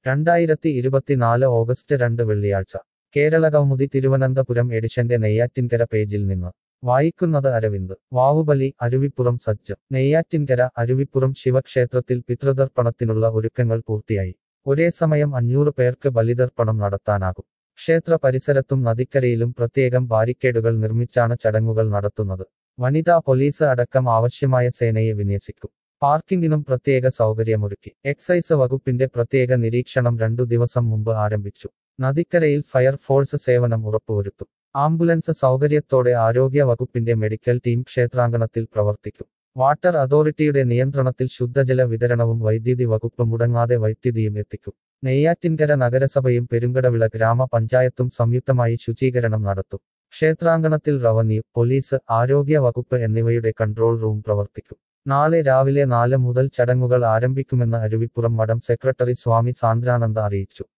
രണ്ടായിരത്തി ഇരുപത്തിനാല് ഓഗസ്റ്റ് രണ്ട് വെള്ളിയാഴ്ച കേരളകൗമുദി തിരുവനന്തപുരം എഡിഷന്റെ നെയ്യാറ്റിൻകര പേജിൽ നിന്ന് വായിക്കുന്നത് അരവിന്ദ് വാവുബലി അരുവിപ്പുറം സജ്ജം നെയ്യാറ്റിൻകര അരുവിപ്പുറം ശിവക്ഷേത്രത്തിൽ പിതൃതർപ്പണത്തിനുള്ള ഒരുക്കങ്ങൾ പൂർത്തിയായി ഒരേ സമയം അഞ്ഞൂറ് പേർക്ക് ബലിതർപ്പണം നടത്താനാകും ക്ഷേത്ര പരിസരത്തും നദിക്കരയിലും പ്രത്യേകം ബാരിക്കേഡുകൾ നിർമ്മിച്ചാണ് ചടങ്ങുകൾ നടത്തുന്നത് വനിതാ പോലീസ് അടക്കം ആവശ്യമായ സേനയെ വിന്യസിക്കും പാർക്കിംഗിനും പ്രത്യേക സൗകര്യമൊരുക്കി എക്സൈസ് വകുപ്പിന്റെ പ്രത്യേക നിരീക്ഷണം രണ്ടു ദിവസം മുമ്പ് ആരംഭിച്ചു നദിക്കരയിൽ ഫയർഫോഴ്സ് സേവനം ഉറപ്പുവരുത്തും ആംബുലൻസ് സൗകര്യത്തോടെ ആരോഗ്യ വകുപ്പിന്റെ മെഡിക്കൽ ടീം ക്ഷേത്രാങ്കണത്തിൽ പ്രവർത്തിക്കും വാട്ടർ അതോറിറ്റിയുടെ നിയന്ത്രണത്തിൽ ശുദ്ധജല വിതരണവും വൈദ്യുതി വകുപ്പ് മുടങ്ങാതെ വൈദ്യുതിയും എത്തിക്കും നെയ്യാറ്റിൻകര നഗരസഭയും പെരുങ്കടവിള ഗ്രാമപഞ്ചായത്തും സംയുക്തമായി ശുചീകരണം നടത്തും ക്ഷേത്രാങ്കണത്തിൽ റവന്യൂ പോലീസ് ആരോഗ്യ വകുപ്പ് എന്നിവയുടെ കൺട്രോൾ റൂം പ്രവർത്തിക്കും നാളെ രാവിലെ നാല് മുതൽ ചടങ്ങുകൾ ആരംഭിക്കുമെന്ന് അരുവിപ്പുറം മഠം സെക്രട്ടറി സ്വാമി സാന്ദ്രാനന്ദ അറിയിച്ചു